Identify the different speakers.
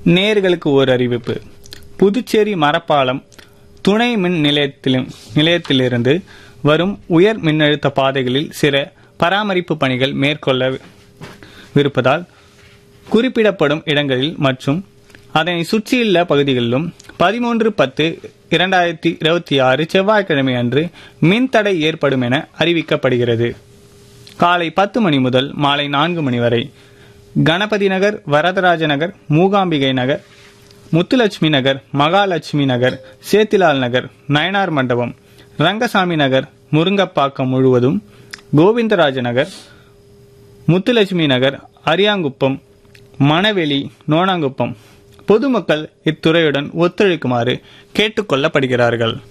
Speaker 1: நேர்களுக்கு ஓர் அறிவிப்பு புதுச்சேரி மரப்பாலம் துணை மின் நிலையத்திலும் நிலையத்திலிருந்து வரும் உயர் மின்னழுத்த பாதைகளில் சில பராமரிப்பு பணிகள் மேற்கொள்ளவிருப்பதால் குறிப்பிடப்படும் இடங்களில் மற்றும் அதனை சுற்றியுள்ள பகுதிகளிலும் பதிமூன்று பத்து இரண்டாயிரத்தி இருபத்தி ஆறு செவ்வாய்க்கிழமை அன்று மின்தடை ஏற்படும் என அறிவிக்கப்படுகிறது காலை பத்து மணி முதல் மாலை நான்கு மணி வரை கணபதி நகர் வரதராஜ நகர் மூகாம்பிகை நகர் முத்துலட்சுமி நகர் மகாலட்சுமி நகர் சேத்திலால் நகர் நயனார் மண்டபம் ரங்கசாமி நகர் முருங்கப்பாக்கம் முழுவதும் கோவிந்தராஜ நகர் முத்துலட்சுமி நகர் அரியாங்குப்பம் மணவெளி நோனாங்குப்பம் பொதுமக்கள் இத்துறையுடன் ஒத்துழைக்குமாறு கேட்டுக்கொள்ளப்படுகிறார்கள்